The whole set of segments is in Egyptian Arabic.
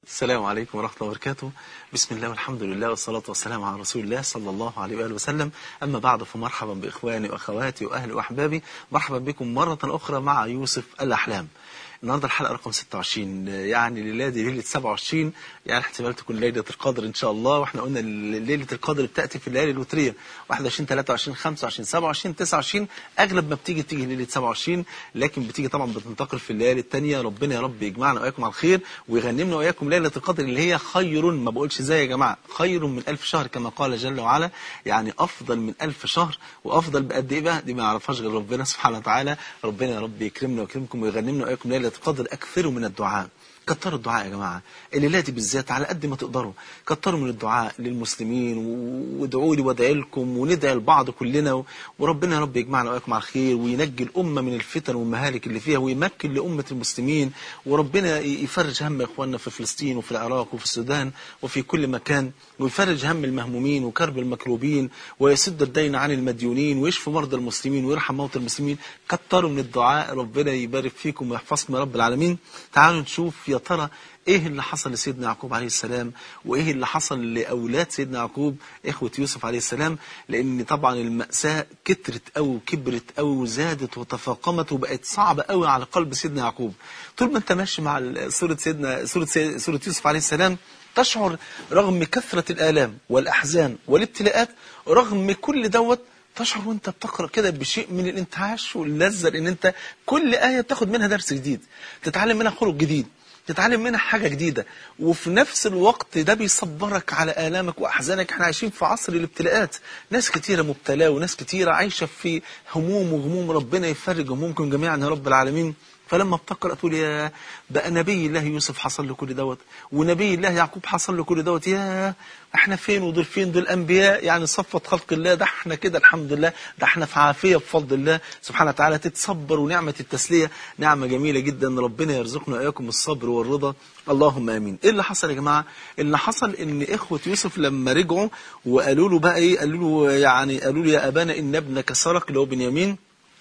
السلام عليكم ورحمة الله وبركاته بسم الله والحمد لله والصلاة والسلام على رسول الله صلى الله عليه وآله وسلم أما بعد فمرحبا بإخواني وأخواتي وأهلي وأحبابي مرحبا بكم مرة أخرى مع يوسف الأحلام النهارده الحلقة رقم 26 يعني الليلة دي ليلة 27 يعني احتمال تكون ليلة القدر إن شاء الله واحنا قلنا ليلة القدر بتأتي في الليالي الوترية 21 23 25 27 29 أغلب ما بتيجي تيجي ليلة 27 لكن بتيجي طبعا بتنتقل في الليالي الثانية ربنا يا رب يجمعنا وإياكم على الخير ويغنمنا وإياكم ليلة القدر اللي هي خير ما بقولش زي يا جماعة خير من ألف شهر كما قال جل وعلا يعني أفضل من ألف شهر وأفضل بقد إيه بقى دي ما يعرفهاش غير ربنا سبحانه وتعالى ربنا يا رب يكرمنا ويكرمكم ويغنمنا وإياكم ليلة القدر أكثروا من الدعاء كتروا الدعاء يا جماعة الليلة دي بالذات على قد ما تقدروا كتروا من الدعاء للمسلمين وادعوا لي وادعي لكم وندعي لبعض كلنا وربنا يا رب يجمعنا وإياكم على الخير وينجي الأمة من الفتن والمهالك اللي فيها ويمكن لأمة المسلمين وربنا يفرج هم إخواننا في فلسطين وفي العراق وفي السودان وفي كل مكان ويفرج هم المهمومين وكرب المكروبين ويسد الدين عن المديونين ويشفي مرضى المسلمين ويرحم موتى المسلمين كتروا من الدعاء ربنا يبارك فيكم ويحفظكم يا رب العالمين تعالوا نشوف يا ترى ايه اللي حصل لسيدنا يعقوب عليه السلام وايه اللي حصل لاولاد سيدنا يعقوب اخوه يوسف عليه السلام لان طبعا المأساة كترت قوي وكبرت قوي وزادت وتفاقمت وبقت صعبة قوي على قلب سيدنا يعقوب طول ما انت ماشي مع سورة سيدنا سورة سورة يوسف عليه السلام تشعر رغم كثرة الآلام والأحزان والابتلاءات رغم كل دوت تشعر وانت بتقرأ كده بشيء من الانتعاش واللذة لان انت كل آية بتاخد منها درس جديد تتعلم منها خلق جديد تتعلم منها حاجة جديدة وفي نفس الوقت ده بيصبرك على آلامك وأحزانك احنا عايشين في عصر الابتلاءات ناس كتيرة مبتلاة وناس كتيرة عايشة في هموم وغموم ربنا يفرج همومكم جميعا يا رب العالمين فلما بتقرأ تقول يا بقى نبي الله يوسف حصل له كل دوت ونبي الله يعقوب حصل له كل دوت يا احنا فين ودول فين دول انبياء يعني صفة خلق الله ده احنا كده الحمد لله ده احنا في عافية بفضل الله سبحانه وتعالى تتصبر ونعمة التسلية نعمة جميلة جدا ربنا يرزقنا اياكم الصبر والرضا اللهم امين ايه اللي حصل يا جماعة اللي حصل ان اخوة يوسف لما رجعوا وقالوا له بقى ايه قالوا له يعني قالوا له يا ابانا ان ابنك سرق اللي هو بنيامين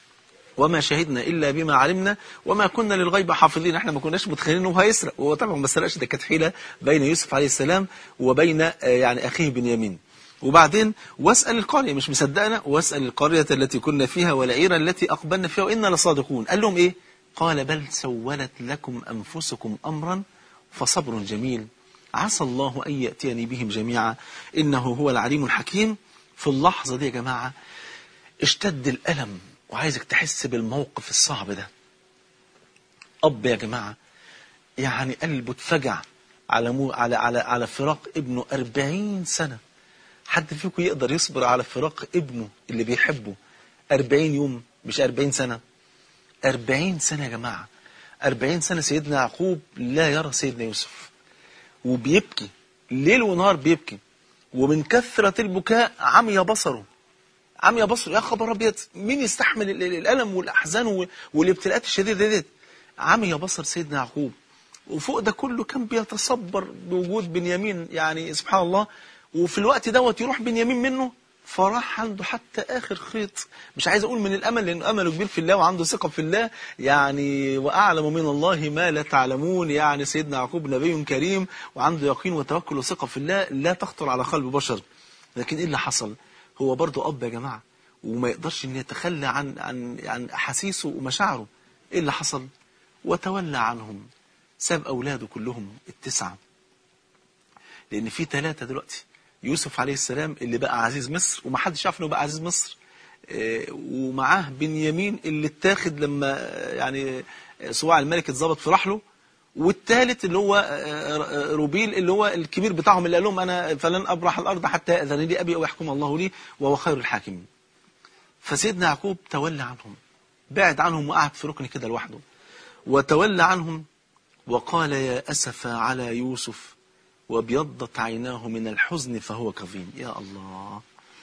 وما شهدنا إلا بما علمنا وما كنا للغيب حافظين احنا ما كناش متخيلين انه هيسرق وهو طبعا ما سرقش ده كانت حيله بين يوسف عليه السلام وبين يعني أخيه بنيامين وبعدين واسأل القرية مش مصدقنا واسأل القرية التي كنا فيها والعيرة التي أقبلنا فيها وإنا لصادقون قال لهم إيه قال بل سولت لكم أنفسكم أمرا فصبر جميل عسى الله أن يأتيني بهم جميعا إنه هو العليم الحكيم في اللحظة دي يا جماعة اشتد الألم وعايزك تحس بالموقف الصعب ده أب يا جماعة يعني قلبه اتفجع على مو على على على فراق ابنه 40 سنة حد فيكم يقدر يصبر على فراق ابنه اللي بيحبه 40 يوم مش 40 سنة 40 سنة يا جماعة 40 سنة سيدنا يعقوب لا يرى سيدنا يوسف وبيبكي ليل ونهار بيبكي ومن كثرة البكاء عمي بصره عم يا بصر يا خبر ابيض مين يستحمل الالم والاحزان والابتلاءات الشديده ديت عم يا بصر سيدنا يعقوب وفوق ده كله كان بيتصبر بوجود بنيامين يعني سبحان الله وفي الوقت دوت يروح بنيامين منه فراح عنده حتى اخر خيط مش عايز اقول من الامل لانه امله كبير في الله وعنده ثقه في الله يعني واعلم من الله ما لا تعلمون يعني سيدنا يعقوب نبي كريم وعنده يقين وتوكل وثقه في الله لا تخطر على قلب بشر لكن ايه اللي حصل هو برضه أب يا جماعة وما يقدرش ان يتخلى عن عن عن احاسيسه ومشاعره ايه اللي حصل وتولى عنهم ساب اولاده كلهم التسعه لان في ثلاثه دلوقتي يوسف عليه السلام اللي بقى عزيز مصر ومحدش يعرف انه بقى عزيز مصر ومعاه بنيامين اللي اتاخد لما يعني صواع الملك اتظبط في رحله والثالث اللي هو روبيل اللي هو الكبير بتاعهم اللي قال لهم انا فلن ابرح الارض حتى ياذن لي ابي او يحكم الله لي وهو خير الحاكمين. فسيدنا يعقوب تولى عنهم بعد عنهم وقعد في ركن كده لوحده وتولى عنهم وقال يا اسف على يوسف وابيضت عيناه من الحزن فهو كظيم يا الله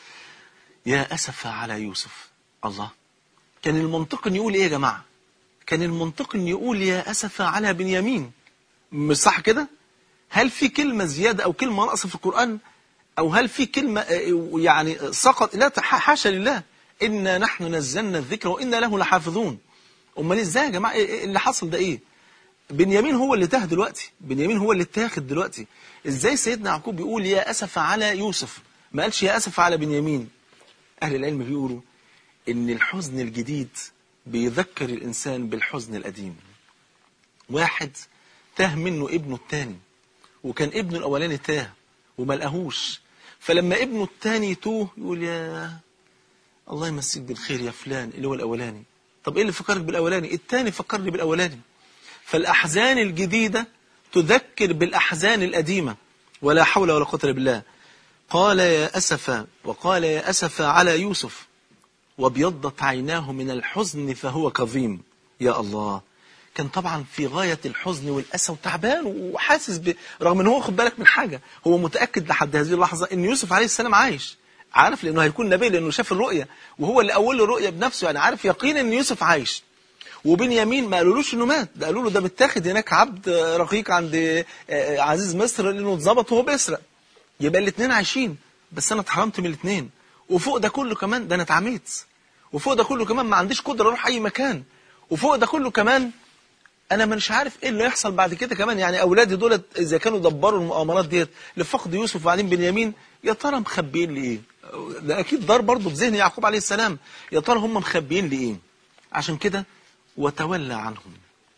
يا اسف على يوسف الله كان المنطق ان يقول ايه يا جماعه كان المنطق ان يقول يا أسف على بنيامين مش صح كده هل في كلمة زيادة أو كلمة ناقصة في القرآن أو هل في كلمة يعني سقط لا حاشا لله إنا نحن نزلنا الذكر وإنا له لحافظون أمال إزاي يا جماعة اللي حصل ده إيه بنيامين هو اللي تاه دلوقتي بنيامين هو اللي اتاخد دلوقتي ازاي سيدنا يعقوب بيقول يا اسف على يوسف ما قالش يا اسف على بنيامين اهل العلم بيقولوا ان الحزن الجديد بيذكر الانسان بالحزن القديم واحد تاه منه ابنه التاني وكان ابنه الاولاني تاه وما لقاهوش فلما ابنه التاني يتوه يقول يا الله يمسيك بالخير يا فلان اللي هو الاولاني طب ايه اللي فكرك بالاولاني التاني فكرني بالاولاني فالاحزان الجديده تذكر بالاحزان القديمه ولا حول ولا قوه الا بالله قال يا اسف وقال يا اسف على يوسف وابيضت عيناه من الحزن فهو كظيم يا الله كان طبعا في غاية الحزن والأسى وتعبان وحاسس ب... رغم ان هو خد بالك من حاجة هو متأكد لحد هذه اللحظة ان يوسف عليه السلام عايش عارف لانه هيكون نبي لانه شاف الرؤية وهو اللي اول له رؤية بنفسه يعني عارف يقين ان يوسف عايش وبنيامين ما قالولوش انه مات ده قالوا له ده متاخد هناك عبد رقيق عند عزيز مصر لانه اتظبط وهو بيسرق يبقى الاثنين عايشين بس انا اتحرمت من الاثنين وفوق ده كله كمان ده انا اتعميت وفوق ده كله كمان ما عنديش قدره اروح اي مكان وفوق ده كله كمان انا مش عارف ايه اللي يحصل بعد كده كمان يعني اولادي دولت اذا كانوا دبروا المؤامرات ديت لفقد يوسف وبعدين بنيامين يا ترى مخبيين لي ايه ده اكيد دار برضه في ذهن يعقوب عليه السلام يا ترى هم مخبيين لي ايه عشان كده وتولى عنهم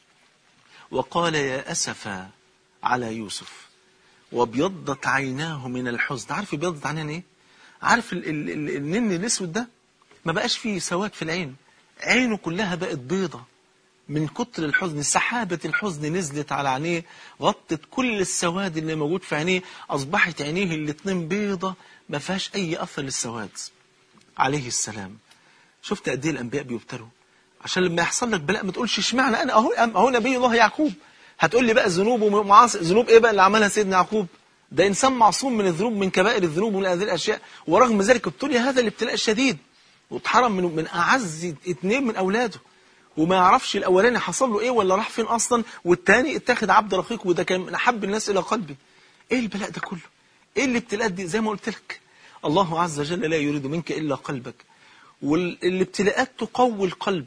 وقال يا اسفا على يوسف وابيضت عيناه من الحزن عارف ابيضت عيناه ايه عارف ال ال ال النن الاسود ده ما بقاش فيه سواد في العين عينه كلها بقت بيضة من كتر الحزن سحابة الحزن نزلت على عينيه غطت كل السواد اللي موجود في عينيه أصبحت عينيه الاتنين بيضة ما فيهاش أي أثر للسواد عليه السلام شفت قد ايه الأنبياء بيبتلوا عشان لما يحصل لك بلاء ما تقولش اشمعنى أنا أهو أهو نبي الله يعقوب هتقول لي بقى ذنوب ومعاصي ذنوب إيه بقى اللي عملها سيدنا يعقوب ده إنسان معصوم من الذنوب من كبائر الذنوب ومن هذه الأشياء ورغم ذلك ابتلي هذا الابتلاء الشديد واتحرم من من اعز اثنين من اولاده وما يعرفش الاولاني حصل له ايه ولا راح فين اصلا والتاني اتاخد عبد رقيق وده كان من احب الناس الى قلبي ايه البلاء ده كله ايه الابتلاءات دي زي ما قلت لك الله عز وجل لا يريد منك الا قلبك والابتلاءات تقوي القلب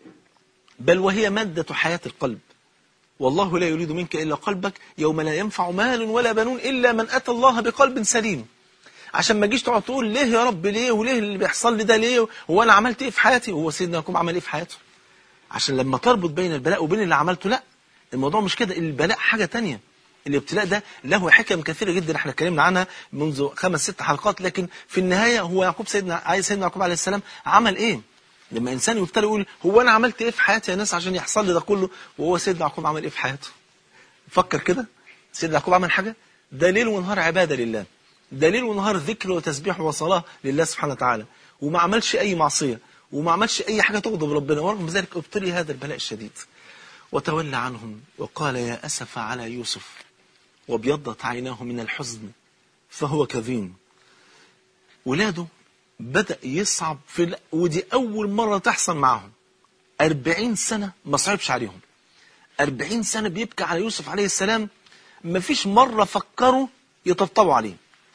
بل وهي مادة حياة القلب والله لا يريد منك إلا قلبك يوم لا ينفع مال ولا بنون إلا من أتى الله بقلب سليم عشان ما تجيش تقعد تقول ليه يا رب ليه وليه اللي بيحصل لي ده ليه هو انا عملت ايه في حياتي هو سيدنا يعقوب عمل ايه في حياته عشان لما تربط بين البلاء وبين اللي عملته لا الموضوع مش كده البلاء حاجة تانية الابتلاء ده له حكم كثيرة جدا احنا اتكلمنا عنها منذ خمس ست حلقات لكن في النهاية هو يعقوب سيدنا عايز سيدنا يعقوب عليه السلام عمل ايه لما انسان يبتلى يقول هو انا عملت ايه في حياتي يا ناس عشان يحصل لي ده كله وهو سيدنا يعقوب عمل ايه في حياته فكر كده سيدنا يعقوب عمل حاجة ده ليل ونهار عبادة لله ده ليل ونهار ذكر وتسبيح وصلاة لله سبحانه وتعالى وما عملش أي معصية وما عملش أي حاجة تغضب ربنا ورغم ذلك ابتلي هذا البلاء الشديد وتولى عنهم وقال يا أسف على يوسف وابيضت عيناه من الحزن فهو كظيم ولاده بدأ يصعب في ال... ودي أول مرة تحصل معهم أربعين سنة ما صعبش عليهم أربعين سنة بيبكى على يوسف عليه السلام ما فيش مرة فكروا يطبطبوا عليه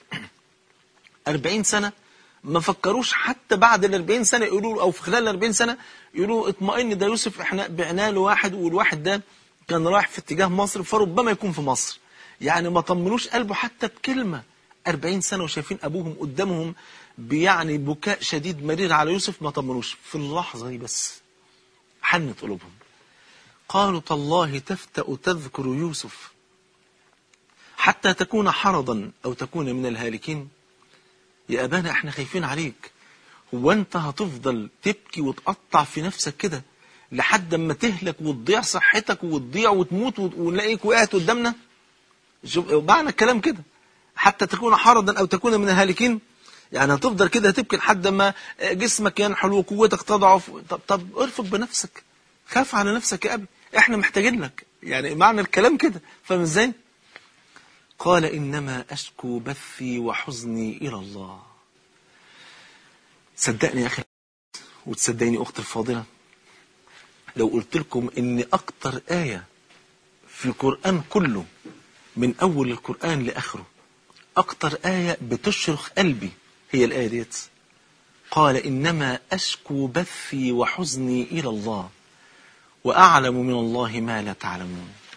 أربعين سنة ما فكروش حتى بعد الأربعين سنة يقولوا أو في خلال الأربعين سنة يقولوا اطمئن ده يوسف احنا بعنا له واحد والواحد ده كان رايح في اتجاه مصر فربما يكون في مصر يعني ما طمنوش قلبه حتى بكلمة أربعين سنة وشايفين أبوهم قدامهم بيعني بكاء شديد مرير على يوسف ما طمنوش في اللحظة دي بس حنت قلوبهم قالوا تالله تفتأ تذكر يوسف حتى تكون حرضا أو تكون من الهالكين يا أبانا احنا خايفين عليك هو انت هتفضل تبكي وتقطع في نفسك كده لحد ما تهلك وتضيع صحتك وتضيع وتموت ونلاقيك وقعت قدامنا شوف معنى الكلام كده حتى تكون حرضا أو تكون من الهالكين يعني هتفضل كده تبكي لحد ما جسمك ينحل وقوتك تضعف طب, طب ارفق بنفسك خاف على نفسك يا أبي احنا محتاجين لك يعني معنى الكلام كده فاهم ازاي قال إنما أشكو بثي وحزني إلى الله صدقني يا أخي وتصدقني أختي الفاضلة لو قلت لكم إن أكتر آية في القرآن كله من أول القرآن لآخره أكتر آية بتشرخ قلبي هي الآية ديت قال إنما أشكو بثي وحزني إلى الله وأعلم من الله ما لا تعلمون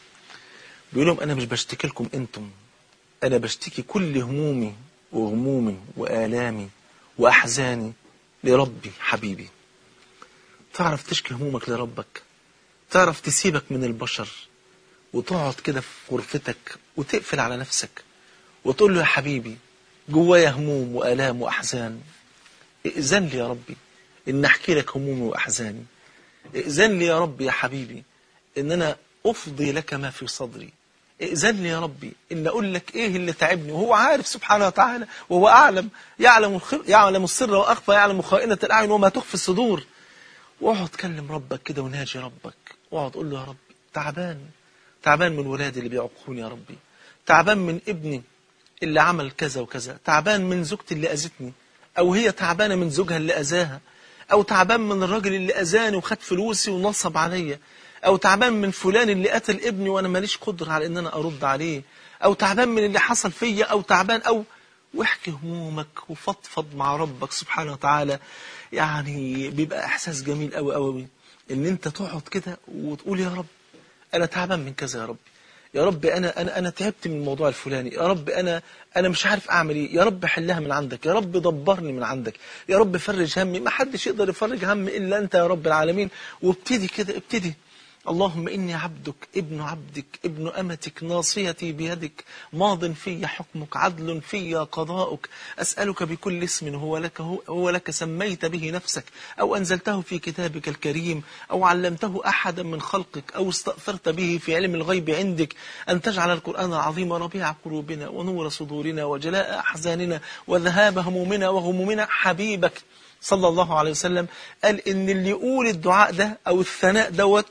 بيقول لهم أنا مش بشتكي لكم أنتم أنا بشتكي كل همومي وغمومي وآلامي وأحزاني لربي حبيبي تعرف تشكي همومك لربك تعرف تسيبك من البشر وتقعد كده في غرفتك وتقفل على نفسك وتقول له يا حبيبي جوايا هموم وآلام وأحزان ائذن لي يا ربي إن أحكي لك همومي وأحزاني ائذن لي يا ربي يا حبيبي إن أنا أفضي لك ما في صدري ائذن لي يا ربي إن أقول لك إيه اللي تعبني وهو عارف سبحانه وتعالى وهو أعلم يعلم الخ... يعلم السر وأخفى يعلم خائنة الأعين وما تخفي الصدور واقعد كلم ربك كده وناجي ربك واقعد قول له يا ربي تعبان تعبان من ولادي اللي بيعقوني يا ربي تعبان من ابني اللي عمل كذا وكذا تعبان من زوجتي اللي أذتني أو هي تعبانة من زوجها اللي أذاها أو تعبان من الراجل اللي أذاني وخد فلوسي ونصب عليا أو تعبان من فلان اللي قتل ابني وأنا ماليش قدرة على إن أنا أرد عليه أو تعبان من اللي حصل فيا أو تعبان أو واحكي همومك وفضفض مع ربك سبحانه وتعالى يعني بيبقى إحساس جميل أوي أوي إن أنت تقعد كده وتقول يا رب أنا تعبان من كذا يا رب يا رب أنا أنا أنا تعبت من الموضوع الفلاني يا رب أنا أنا مش عارف أعمل إيه يا رب حلها من عندك يا رب دبرني من عندك يا رب فرج همي ما حدش يقدر يفرج همي إلا أنت يا رب العالمين وابتدي كده ابتدي اللهم إني عبدك ابن عبدك ابن أمتك ناصيتي بيدك ماض في حكمك عدل في قضاؤك أسألك بكل اسم هو لك, هو, هو لك سميت به نفسك أو أنزلته في كتابك الكريم أو علمته أحدا من خلقك أو استأثرت به في علم الغيب عندك أن تجعل القرآن العظيم ربيع قلوبنا ونور صدورنا وجلاء أحزاننا وذهاب همومنا وغمومنا حبيبك صلى الله عليه وسلم قال إن اللي يقول الدعاء ده أو الثناء دوت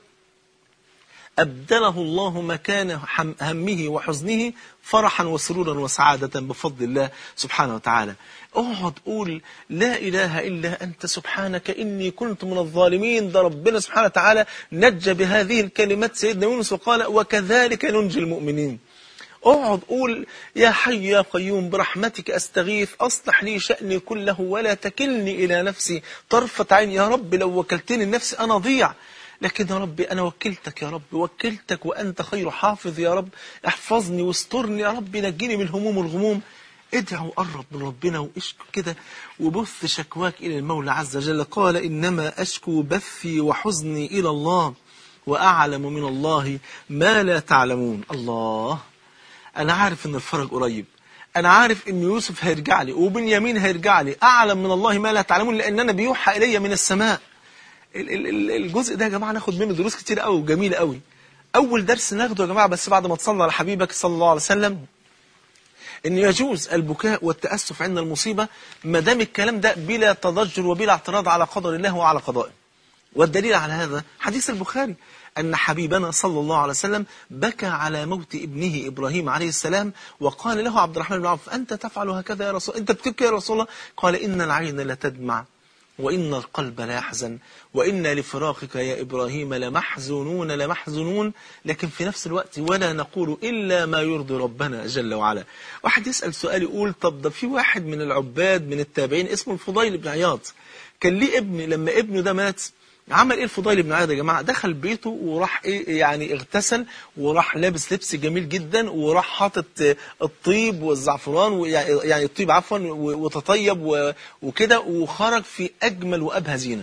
أبدله الله مكان همه وحزنه فرحا وسرورا وسعادة بفضل الله سبحانه وتعالى اقعد قول لا إله إلا أنت سبحانك إني كنت من الظالمين ده ربنا سبحانه وتعالى نجى بهذه الكلمات سيدنا يونس وقال وكذلك ننجي المؤمنين اقعد قول يا حي يا قيوم برحمتك أستغيث أصلح لي شأني كله ولا تكلني إلى نفسي طرفة عين يا رب لو وكلتني النفس أنا ضيع لكن يا رب أنا وكلتك يا رب وكلتك وأنت خير حافظ يا رب احفظني واسترني يا رب نجيني من الهموم والغموم ادعوا قرب من ربنا واشكو كده وبث شكواك إلى المولى عز وجل قال إنما أشكو بثي وحزني إلى الله وأعلم من الله ما لا تعلمون الله أنا عارف إن الفرج قريب أنا عارف إن يوسف هيرجع لي وبنيامين هيرجع لي أعلم من الله ما لا تعلمون لأن أنا بيوحى إلي من السماء الجزء ده يا جماعة ناخد منه دروس كتير قوي وجميلة قوي أول درس ناخده يا جماعة بس بعد ما تصلى على حبيبك صلى الله عليه وسلم إن يجوز البكاء والتأسف عند المصيبة ما دام الكلام ده بلا تضجر وبلا اعتراض على قدر الله وعلى قضائه والدليل على هذا حديث البخاري أن حبيبنا صلى الله عليه وسلم بكى على موت ابنه إبراهيم عليه السلام وقال له عبد الرحمن بن عوف أنت تفعل هكذا يا رسول أنت بتبكي يا رسول الله قال إن العين لتدمع وإن القلب لا يحزن وإن لفراقك يا إبراهيم لمحزونون لمحزونون لكن في نفس الوقت ولا نقول إلا ما يرضي ربنا جل وعلا واحد يسأل سؤال يقول طب ده في واحد من العباد من التابعين اسمه الفضيل بن عياض كان ليه ابن لما ابنه ده مات عمل ايه الفضيل بن عياض يا جماعه دخل بيته وراح ايه يعني اغتسل وراح لابس لبس جميل جدا وراح حاطط الطيب والزعفران يعني الطيب عفوا وتطيب وكده وخرج في اجمل وابهى زينه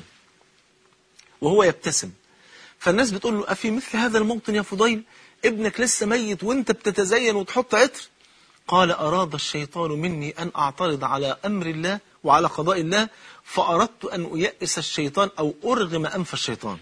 وهو يبتسم فالناس بتقول له افي مثل هذا الموطن يا فضيل ابنك لسه ميت وانت بتتزين وتحط عطر قال اراد الشيطان مني ان اعترض على امر الله وعلى قضاء الله فأردت أن أيأس الشيطان أو أرغم أنف الشيطان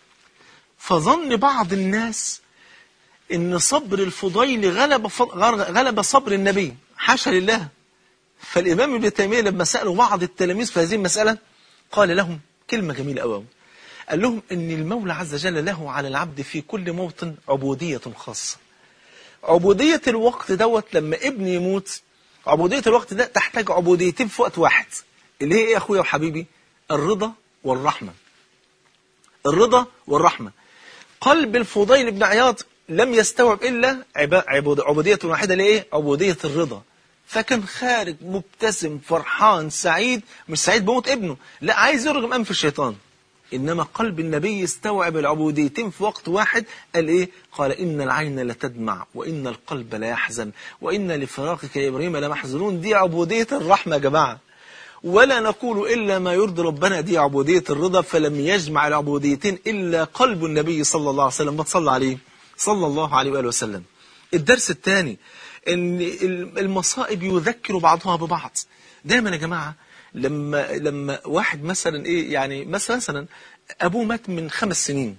فظن بعض الناس أن صبر الفضيل غلب, غلب صبر النبي حاشا لله فالإمام ابن تيمية لما سألوا بعض التلاميذ في هذه المسألة قال لهم كلمة جميلة أوي قال لهم أن المولى عز وجل له على العبد في كل موطن عبودية خاصة عبودية الوقت دوت لما ابن يموت عبودية الوقت ده تحتاج عبوديتين في وقت واحد اللي هي ايه يا اخويا وحبيبي الرضا والرحمة الرضا والرحمة قلب الفضيل بن عياض لم يستوعب إلا عبودية واحدة لإيه عبودية الرضا فكان خارج مبتسم فرحان سعيد مش سعيد بموت ابنه لا عايز يرغم أنف الشيطان إنما قلب النبي استوعب العبوديتين في وقت واحد قال إيه قال إن العين لتدمع وإن القلب لا يحزن وإن لفراقك يا إبراهيم لمحزنون دي عبودية الرحمة يا جماعة ولا نقول إلا ما يرضي ربنا دي عبودية الرضا فلم يجمع العبوديتين إلا قلب النبي صلى الله عليه وسلم ما تصلى عليه صلى الله عليه وآله وسلم الدرس الثاني ان المصائب يذكر بعضها ببعض دايما يا جماعة لما لما واحد مثلا ايه يعني مثلا مثلا ابوه مات من خمس سنين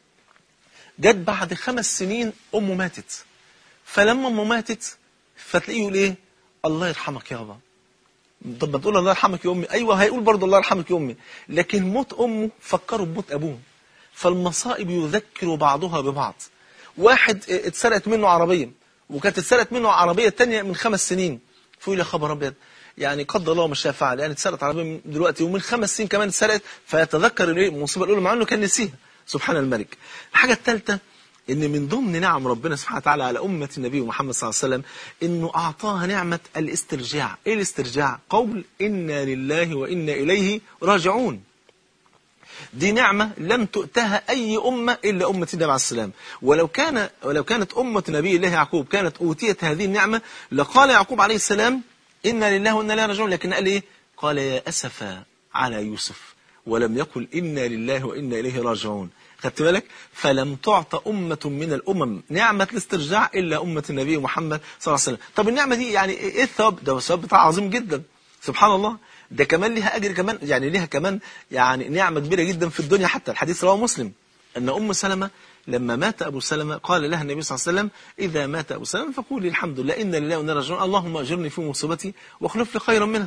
جت بعد خمس سنين امه ماتت فلما امه ماتت فتلاقيه يقول ايه الله يرحمك يابا طب ما تقول الله يرحمك يا امي ايوه هيقول برضه الله يرحمك يا امي لكن موت امه فكروا بموت ابوه فالمصائب يذكر بعضها ببعض واحد اتسرقت منه عربيه وكانت اتسرقت منه عربيه تانية من خمس سنين فيقول يا خبر ابيض يعني قدر الله ما شاء فعل يعني اتسرقت عربيه من دلوقتي ومن خمس سنين كمان اتسرقت فيتذكر الايه المصيبه الاولى مع انه كان نسيها سبحان الملك الحاجه الثالثه ان من ضمن نعم ربنا سبحانه وتعالى على امه النبي محمد صلى الله عليه وسلم انه اعطاها نعمه الاسترجاع ايه الاسترجاع قول انا لله وانا اليه راجعون دي نعمة لم تؤتها أي أمة إلا أمة النبي عليه السلام ولو كان ولو كانت أمة نبي الله يعقوب كانت أوتيت هذه النعمة لقال يعقوب عليه السلام إنا لله وإنا إليه راجعون لكن قال إيه قال يا أسفا على يوسف ولم يقل إنا لله وإنا إليه راجعون خدت بالك فلم تعط أمة من الأمم نعمة الاسترجاع إلا أمة النبي محمد صلى الله عليه وسلم طب النعمة دي يعني إيه الثواب ده الثواب بتاعها عظيم جدا سبحان الله ده كمان ليها أجر كمان يعني ليها كمان يعني نعمة كبيرة جدا في الدنيا حتى الحديث رواه مسلم أن أم سلمة لما مات أبو سلمة قال لها النبي صلى الله عليه وسلم إذا مات أبو سلمة فقولي الحمد لله إن لله وإنا راجعون اللهم أجرني في مصيبتي واخلف لي خيرا منها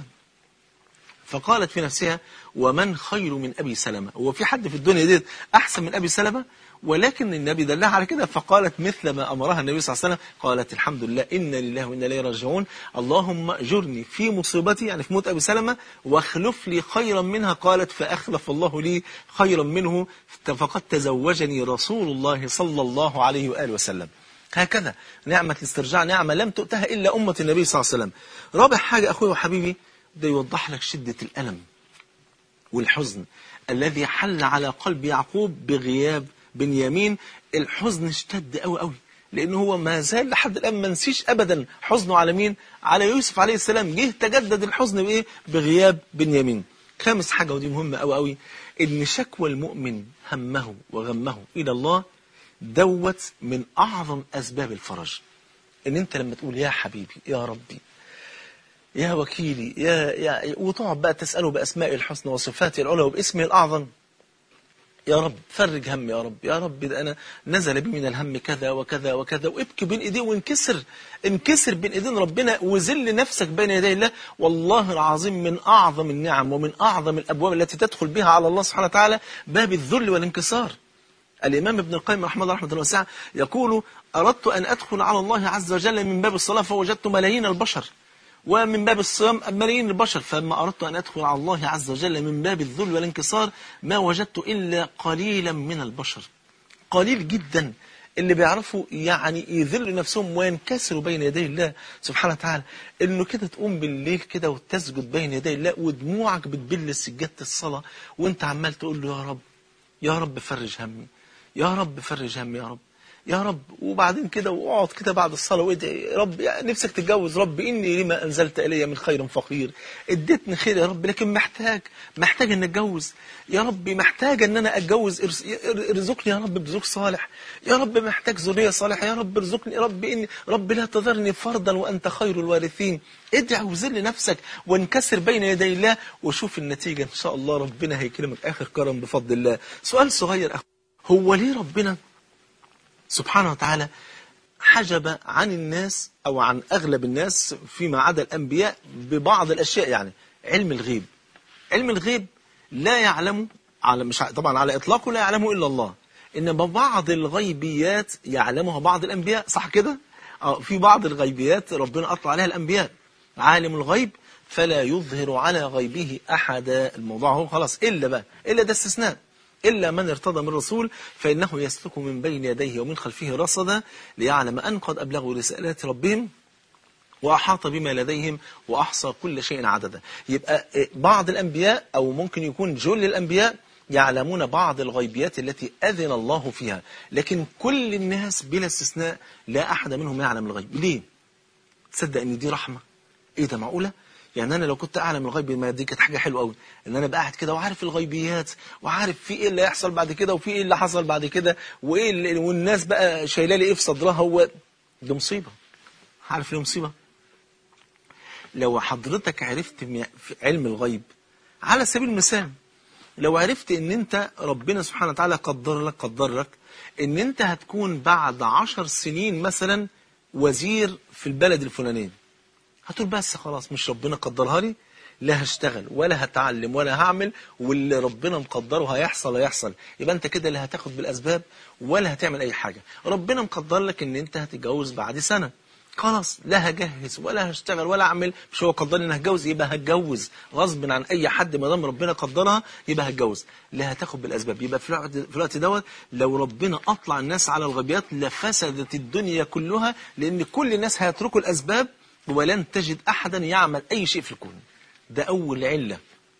فقالت في نفسها ومن خير من أبي سلمة هو في حد في الدنيا دي أحسن من أبي سلمة ولكن النبي دلها على كده فقالت مثل ما أمرها النبي صلى الله عليه وسلم قالت الحمد لله إنا لله وإنا إليه راجعون اللهم أجرني في مصيبتي يعني في موت أبي سلمة واخلف لي خيرا منها قالت فأخلف الله لي خيرا منه فقد تزوجني رسول الله صلى الله عليه وآله وسلم هكذا نعمة الاسترجاع نعمة لم تؤتها إلا أمة النبي صلى الله عليه وسلم رابع حاجة أخوي وحبيبي ده يوضح لك شدة الألم والحزن الذي حل على قلب يعقوب بغياب بنيامين الحزن اشتد قوي قوي لأنه هو ما زال لحد الآن ما نسيش أبدا حزنه على مين على يوسف عليه السلام جه تجدد الحزن بإيه بغياب بنيامين خامس حاجة ودي مهمة قوي قوي إن شكوى المؤمن همه وغمه إلى الله دوت من أعظم أسباب الفرج إن أنت لما تقول يا حبيبي يا ربي يا وكيلي يا, يا وتقعد بقى تسأله بأسماء الحسنى وصفاته العلى وباسمه الأعظم يا رب فرج هم يا رب يا رب ده أنا نزل بي من الهم كذا وكذا وكذا وابكي بين إيديه وانكسر انكسر بين إيدين ربنا وذل نفسك بين يدي الله والله العظيم من أعظم النعم ومن أعظم الأبواب التي تدخل بها على الله سبحانه وتعالى باب الذل والانكسار الإمام ابن القيم رحمه الله رحمه الله واسعة يقول أردت أن أدخل على الله عز وجل من باب الصلاة فوجدت ملايين البشر ومن باب الصيام ملايين البشر فلما أردت أن أدخل على الله عز وجل من باب الذل والانكسار ما وجدت إلا قليلا من البشر قليل جدا اللي بيعرفوا يعني يذلوا نفسهم وينكسروا بين يدي الله سبحانه وتعالى انه كده تقوم بالليل كده وتسجد بين يدي الله ودموعك بتبل سجادة الصلاة وانت عمال تقول له يا رب يا رب فرج همي يا رب فرج همي يا رب يا رب وبعدين كده واقعد كده بعد الصلاة وادعي يا رب يعني نفسك تتجوز رب إني لما أنزلت إلي من خير فقير اديتني خير يا رب لكن محتاج محتاج أن أتجوز يا رب محتاج أن أنا أتجوز ارزقني يا رب بزوج صالح يا رب محتاج ذرية صالحة يا رب ارزقني يا رب إني رب لا تذرني فردا وأنت خير الوارثين ادعي وذل نفسك وانكسر بين يدي الله وشوف النتيجة إن شاء الله ربنا هيكرمك آخر كرم بفضل الله سؤال صغير أخو هو ليه ربنا سبحانه وتعالى حجب عن الناس أو عن أغلب الناس فيما عدا الأنبياء ببعض الأشياء يعني علم الغيب علم الغيب لا يعلم على مش طبعا على إطلاقه لا يعلمه إلا الله إنما بعض الغيبيات يعلمها بعض الأنبياء صح كده آه في بعض الغيبيات ربنا أطلع عليها الأنبياء عالم الغيب فلا يظهر على غيبه أحد الموضوع هو خلاص إلا بقى إلا ده استثناء إلا من ارتضى من رسول فإنه يسلك من بين يديه ومن خلفه رصدا ليعلم أن قد أبلغوا رسالات ربهم وأحاط بما لديهم وأحصى كل شيء عددا يبقى بعض الأنبياء أو ممكن يكون جل الأنبياء يعلمون بعض الغيبيات التي أذن الله فيها لكن كل الناس بلا استثناء لا أحد منهم يعلم الغيب ليه؟ تصدق ان دي رحمة ايه ده معقولة يعني انا لو كنت اعلم الغيب ما دي كانت حاجة حلوة قوي ان انا قاعد كده وعارف الغيبيات وعارف في ايه اللي هيحصل بعد كده وفي ايه اللي حصل بعد كده وايه اللي والناس بقى شايله لي ايه في صدرها هو دي مصيبة عارف ليه مصيبة لو حضرتك عرفت في علم الغيب على سبيل المثال لو عرفت ان انت ربنا سبحانه وتعالى قدر لك قدر لك ان انت هتكون بعد عشر سنين مثلا وزير في البلد الفلانية هتقول بس خلاص مش ربنا قدرها لي لا هشتغل ولا هتعلم ولا هعمل واللي ربنا مقدره هيحصل هيحصل يبقى انت كده لا هتاخد بالاسباب ولا هتعمل اي حاجة ربنا مقدر لك ان انت هتتجوز بعد سنة خلاص لا هجهز ولا هشتغل ولا اعمل مش هو قدر لي ان هتجوز يبقى هتجوز غصب عن اي حد ما دام ربنا قدرها يبقى هتجوز لا هتاخد بالاسباب يبقى في الوقت في الوقت دوت لو ربنا اطلع الناس على الغيبيات لفسدت الدنيا كلها لان كل الناس هيتركوا الاسباب ولن تجد احدا يعمل اي شيء في الكون ده اول عله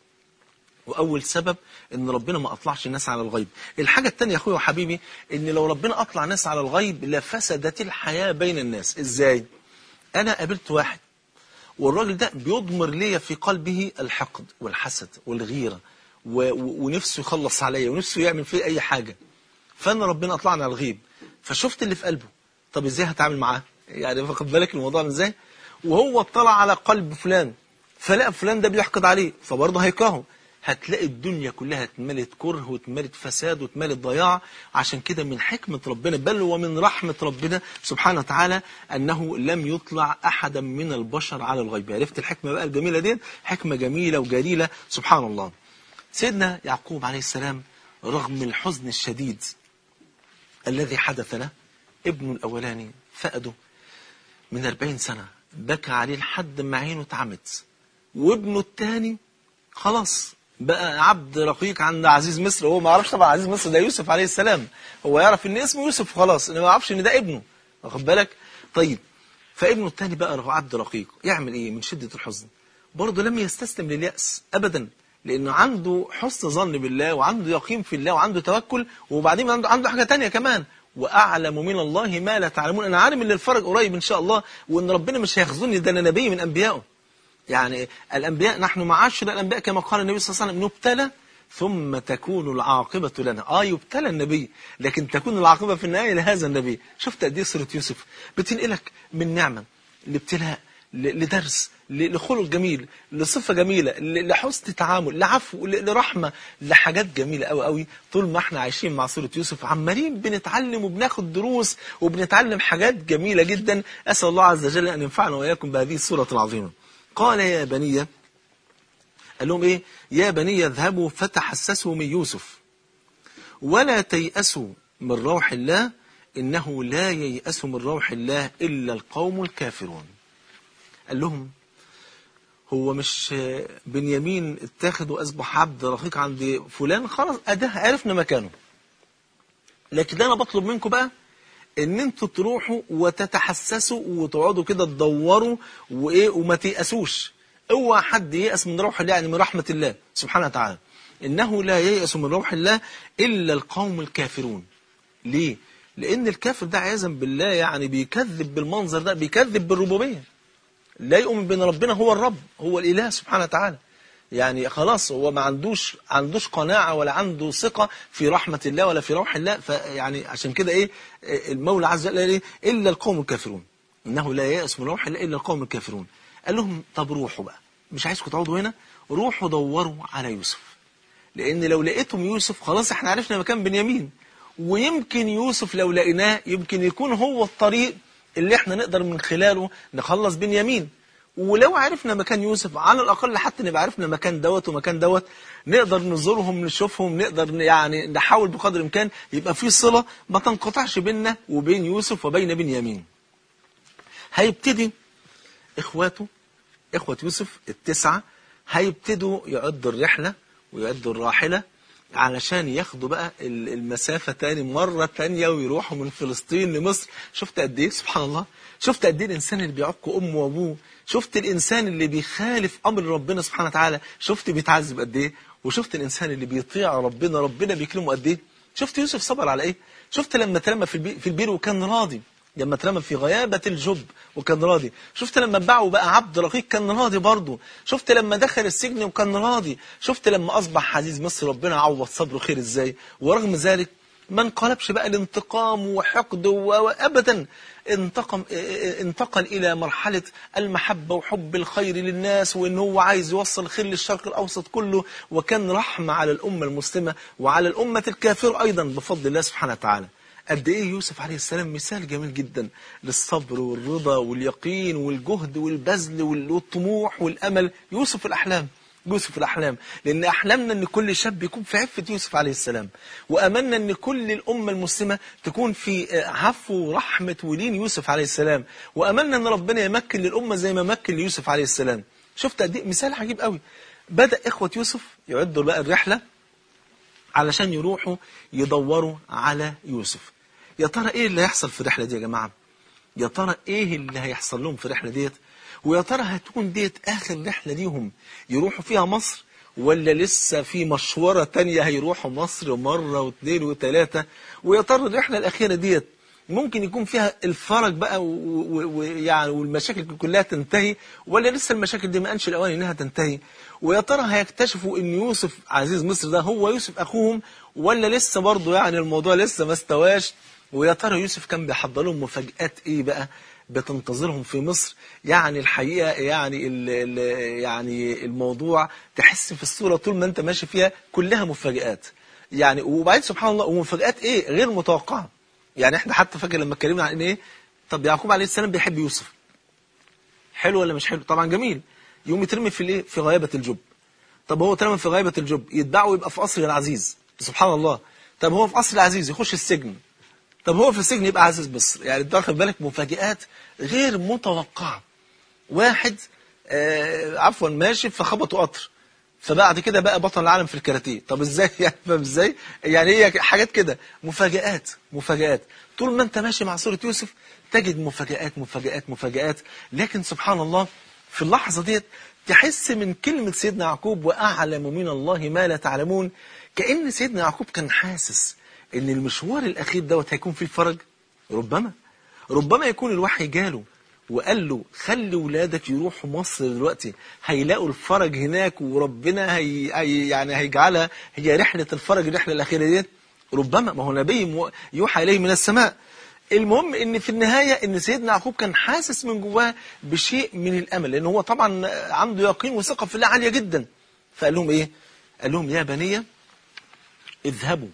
واول سبب ان ربنا ما اطلعش الناس على الغيب الحاجه الثانيه يا اخويا وحبيبي ان لو ربنا اطلع الناس على الغيب لفسدت الحياه بين الناس ازاي انا قابلت واحد والراجل ده بيضمر ليا في قلبه الحقد والحسد والغيره و... و... ونفسه يخلص عليا ونفسه يعمل فيه اي حاجه فانا ربنا اطلعني على الغيب فشفت اللي في قلبه طب ازاي هتعامل معاه يعني واخد بالك الموضوع من ازاي وهو اطلع على قلب فلان فلقى فلان ده بيحقد عليه فبرضه هيكرهه هتلاقي الدنيا كلها اتملت كره واتملت فساد واتملت ضياع عشان كده من حكمة ربنا بل ومن رحمة ربنا سبحانه وتعالى أنه لم يطلع أحدا من البشر على الغيب عرفت الحكمة بقى الجميلة دي حكمة جميلة وجليلة سبحان الله سيدنا يعقوب عليه السلام رغم الحزن الشديد الذي حدث له ابنه الأولاني فقده من 40 سنة بكى عليه لحد ما عينه اتعمت وابنه الثاني خلاص بقى عبد رقيق عند عزيز مصر هو ما يعرفش طبعا عزيز مصر ده يوسف عليه السلام هو يعرف ان اسمه يوسف خلاص انما ما يعرفش ان ده ابنه واخد بالك طيب فابنه الثاني بقى عبد رقيق يعمل ايه من شدة الحزن برضه لم يستسلم لليأس ابدا لانه عنده حسن ظن بالله وعنده يقين في الله وعنده توكل وبعدين عنده عنده حاجة تانية كمان واعلم من الله ما لا تعلمون انا عارف ان الفرج قريب ان شاء الله وان ربنا مش هيخزني ده انا نبي من انبيائه يعني الأنبياء نحن معاشر الأنبياء كما قال النبي صلى الله عليه وسلم نبتلى ثم تكون العاقبة لنا آه يبتلى النبي لكن تكون العاقبة في النهاية لهذا النبي شفت قد ايه سورة يوسف بتنقلك من نعمة لابتلاء لدرس لخلق جميل لصفة جميلة لحسن تعامل لعفو لرحمة لحاجات جميلة قوي قوي طول ما احنا عايشين مع سورة يوسف عمالين بنتعلم وبناخد دروس وبنتعلم حاجات جميلة جدا أسأل الله عز وجل أن ينفعنا وإياكم بهذه السورة العظيمة قال يا بني قال لهم ايه يا بني اذهبوا فتحسسوا من يوسف ولا تيأسوا من روح الله إنه لا ييأس من روح الله إلا القوم الكافرون قال لهم هو مش بنيامين اتاخد وأصبح عبد رقيق عند فلان خلاص أده عرفنا مكانه لكن أنا بطلب منكم بقى ان انتوا تروحوا وتتحسسوا وتقعدوا كده تدوروا وايه وما تيأسوش اوعى حد ييأس من روح الله يعني من رحمة الله سبحانه وتعالى انه لا ييأس من روح الله الا القوم الكافرون ليه لان الكافر ده عياذا بالله يعني بيكذب بالمنظر ده بيكذب بالربوبيه لا يؤمن بان ربنا هو الرب هو الاله سبحانه وتعالى يعني خلاص هو ما عندوش عندوش قناعة ولا عنده ثقة في رحمة الله ولا في روح الله فيعني عشان كده ايه المولى عز وجل ايه إلا القوم الكافرون إنه لا يأس من روح الله إلا القوم الكافرون قال لهم طب روحوا بقى مش عايزكم تقعدوا هنا روحوا دوروا على يوسف لأن لو لقيتم يوسف خلاص احنا عرفنا مكان بنيامين ويمكن يوسف لو لقيناه يمكن يكون هو الطريق اللي احنا نقدر من خلاله نخلص بنيامين ولو عرفنا مكان يوسف على الأقل حتى نبقى عرفنا مكان دوت ومكان دوت نقدر نزورهم نشوفهم نقدر يعني نحاول بقدر الإمكان يبقى في صلة ما تنقطعش بيننا وبين يوسف وبين بنيامين هيبتدي إخواته إخوة يوسف التسعة هيبتدوا يعدوا الرحلة ويعدوا الراحلة علشان ياخدوا بقى المسافة تاني مرة تانية ويروحوا من فلسطين لمصر شفت قد ايه سبحان الله شفت قد ايه الإنسان اللي بيعق أمه وأبوه شفت الإنسان اللي بيخالف أمر ربنا سبحانه وتعالى شفت بيتعذب قد ايه وشفت الإنسان اللي بيطيع ربنا ربنا بيكرمه قد إيه شفت يوسف صبر على إيه شفت لما ترمى في البير, في البير وكان راضي لما اترمى في غيابة الجب وكان راضي شفت لما باعه بقى عبد رقيق كان راضي برضه شفت لما دخل السجن وكان راضي شفت لما أصبح عزيز مصر ربنا عوض صبره خير إزاي ورغم ذلك ما انقلبش بقى الانتقام وحقد وابدا انتقم انتقل الى مرحله المحبه وحب الخير للناس وان هو عايز يوصل الخير للشرق الاوسط كله وكان رحمه على الامه المسلمه وعلى الامه الكافره ايضا بفضل الله سبحانه وتعالى قد ايه يوسف عليه السلام مثال جميل جدا للصبر والرضا واليقين والجهد والبذل والطموح والامل يوسف الاحلام يوسف الأحلام لأن أحلامنا أن كل شاب يكون في عفة يوسف عليه السلام وأملنا أن كل الأمة المسلمة تكون في عفو ورحمة ولين يوسف عليه السلام وأملنا أن ربنا يمكن للأمة زي ما مكن ليوسف عليه السلام شفت قد ايه مثال عجيب قوي بدأ إخوة يوسف يعدوا بقى الرحلة علشان يروحوا يدوروا على يوسف يا ترى إيه اللي هيحصل في الرحلة دي يا جماعة يا ترى إيه اللي هيحصل لهم في الرحلة ديت ويا ترى هتكون ديت آخر رحلة ليهم يروحوا فيها مصر ولا لسه في مشورة تانية هيروحوا مصر مرة واثنين وثلاثة ويا ترى الرحلة الأخيرة ديت ممكن يكون فيها الفرج بقى ويعني والمشاكل كلها تنتهي ولا لسه المشاكل دي ما انش الاوان انها تنتهي ويا ترى هيكتشفوا ان يوسف عزيز مصر ده هو يوسف اخوهم ولا لسه برضه يعني الموضوع لسه ما استواش ويا ترى يوسف كان بيحضر لهم مفاجآت ايه بقى بتنتظرهم في مصر يعني الحقيقة يعني ال ال يعني الموضوع تحس في الصورة طول ما انت ماشي فيها كلها مفاجآت يعني وبعدين سبحان الله ومفاجآت ايه غير متوقعة يعني احنا حتى فاكر لما اتكلمنا عن ايه طب يعقوب عليه السلام بيحب يوسف حلو ولا مش حلو طبعا جميل يوم يترمي في الايه في غيابة الجب طب هو اترمى في غيابة الجب يتباع ويبقى في قصر العزيز سبحان الله طب هو في قصر العزيز يخش السجن طب هو في السجن يبقى عزيز مصر يعني انت واخد بالك مفاجآت غير متوقعة واحد آه عفوا ماشي فخبطوا قطر فبعد كده بقى بطل العالم في الكاراتيه طب ازاي يعني فاهم ازاي يعني هي حاجات كده مفاجآت مفاجآت طول ما انت ماشي مع سورة يوسف تجد مفاجآت مفاجآت مفاجآت لكن سبحان الله في اللحظة ديت تحس من كلمة سيدنا يعقوب وأعلم من الله ما لا تعلمون كأن سيدنا يعقوب كان حاسس ان المشوار الاخير دوت هيكون فيه فرج ربما ربما يكون الوحي جاله وقال له خلي ولادك يروحوا مصر دلوقتي هيلاقوا الفرج هناك وربنا هي هي يعني هيجعلها هي رحلة الفرج الرحلة الأخيرة ديت ربما ما هو نبي يوحى إليه من السماء المهم ان في النهاية ان سيدنا يعقوب كان حاسس من جواه بشيء من الامل لان هو طبعا عنده يقين وثقة في الله عالية جدا فقال لهم ايه قال لهم يا بني اذهبوا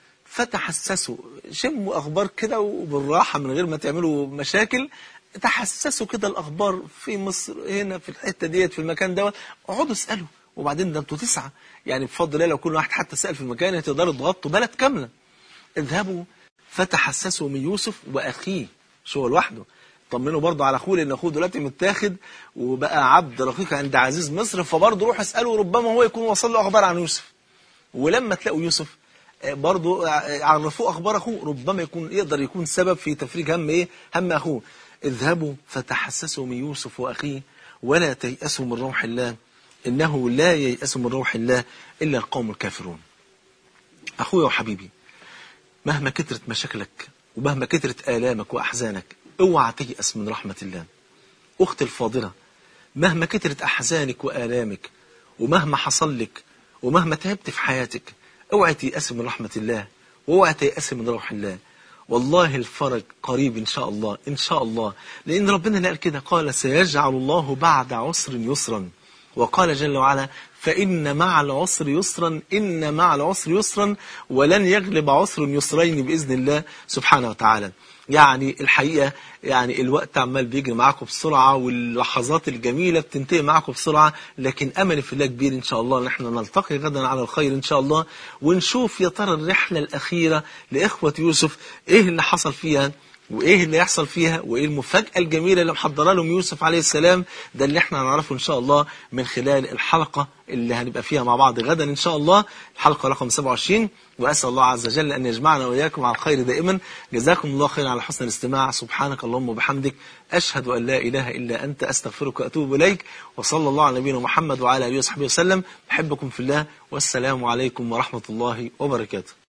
فتحسسوا شموا أخبار كده وبالراحة من غير ما تعملوا مشاكل تحسسوا كده الأخبار في مصر هنا في الحتة ديت في المكان دوت اقعدوا اسألوا وبعدين ده انتوا تسعة يعني بفضل الله لو كل واحد حتى سأل في المكان هتقدروا تغطوا بلد كاملة اذهبوا فتحسسوا من يوسف وأخيه مش هو لوحده طمنوا برضه على اخوه لان اخوه دلوقتي متاخد وبقى عبد رقيق عند عزيز مصر فبرضه روح اساله ربما هو يكون وصل له اخبار عن يوسف ولما تلاقوا يوسف برضو عرفوه أخبار أخوه ربما يكون يقدر يكون سبب في تفريج هم إيه هم أخوه اذهبوا فتحسسوا من يوسف وأخيه ولا تيأسوا من روح الله إنه لا ييأس من روح الله إلا القوم الكافرون أخويا وحبيبي مهما كترت مشاكلك ومهما كترت آلامك وأحزانك اوعى تيأس من رحمة الله أختي الفاضلة مهما كترت أحزانك وآلامك ومهما حصل لك ومهما تعبت في حياتك اوعى تيأس من رحمة الله واوعى تيأس من روح الله والله الفرج قريب إن شاء الله إن شاء الله لأن ربنا قال كده قال سيجعل الله بعد عسر يسرا وقال جل وعلا فإن مع العسر يسرا إن مع العسر يسرا ولن يغلب عسر يسرين بإذن الله سبحانه وتعالى يعني الحقيقة يعني الوقت عمال بيجري معاكم بسرعة واللحظات الجميلة بتنتهي معاكم بسرعة لكن أمل في الله كبير إن شاء الله ان احنا نلتقي غدا على الخير إن شاء الله ونشوف يا ترى الرحلة الأخيرة لإخوة يوسف إيه اللي حصل فيها وايه اللي يحصل فيها وايه المفاجاه الجميله اللي محضره لهم يوسف عليه السلام ده اللي احنا هنعرفه ان شاء الله من خلال الحلقه اللي هنبقى فيها مع بعض غدا ان شاء الله الحلقه رقم 27 واسال الله عز وجل ان يجمعنا واياكم على الخير دائما جزاكم الله خيرا على حسن الاستماع سبحانك اللهم وبحمدك اشهد ان لا اله الا انت استغفرك واتوب اليك وصلى الله على نبينا محمد وعلى اله وصحبه وسلم بحبكم في الله والسلام عليكم ورحمه الله وبركاته